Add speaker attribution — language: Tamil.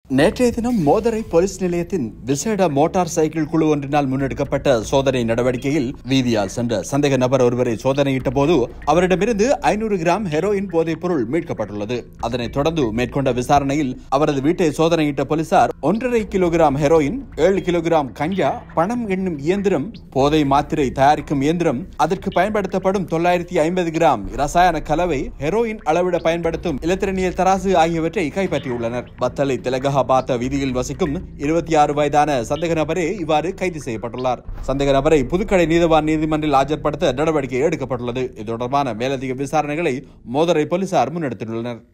Speaker 1: நேற்றைய தினம் மோதரை போலீஸ் நிலையத்தின் விசேட மோட்டார் சைக்கிள் குழு ஒன்றினால் முன்னெடுக்கப்பட்ட சோதனை நடவடிக்கையில் வீதியால் சென்ற சந்தேக நபர் ஒருவரை சோதனையிட்ட போது அவரிடமிருந்து ஐநூறு கிராம் ஹெரோயின் போதைப் பொருள் மீட்கப்பட்டுள்ளது அதனைத் தொடர்ந்து மேற்கொண்ட விசாரணையில் அவரது வீட்டை சோதனையிட்ட போலீசார் ஒன்றரை கிலோகிராம் ஹெரோயின் ஏழு கிலோகிராம் கஞ்சா பணம் எண்ணும் இயந்திரம் போதை மாத்திரை தயாரிக்கும் இயந்திரம் அதற்கு பயன்படுத்தப்படும் தொள்ளாயிரத்தி ஐம்பது கிராம் ரசாயன கலவை ஹெரோயின் அளவிட பயன்படுத்தும் இலத்திரனியல் தராசு ஆகியவற்றை கைப்பற்றியுள்ளனர் பத்தலை திலகஹாபாத்த வீதியில் வசிக்கும் இருபத்தி ஆறு வயதான சந்தேக நபரே இவ்வாறு கைது செய்யப்பட்டுள்ளார் சந்தேக நபரை புதுக்கடை நீதவான் நீதிமன்றில் ஆஜர்படுத்த நடவடிக்கை எடுக்கப்பட்டுள்ளது இது தொடர்பான மேலதிக விசாரணைகளை மோதரை போலீசார் முன்னெடுத்துள்ளனர்